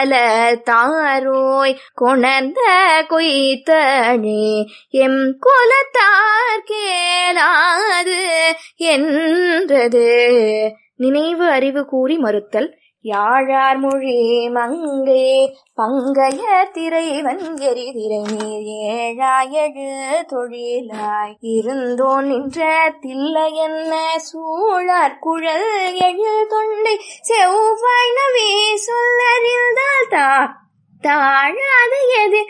தாரோய் கொணர்ந்த கொய்த்தனே M குலத்தார் கேளாது என்றது நினைவு அறிவு கூறி மறுத்தல் யாழார் மொழி மங்கை பங்கைய திரைவன் எரிதிரை நீர் ஏழாயழு தொழிலாய் இருந்தோன் நின்ற தில்லை என்ன சூழார் குழல் எழில் தொண்டை செவ்வாய் நவி சொல்லறிந்தால் தா தாழாது எது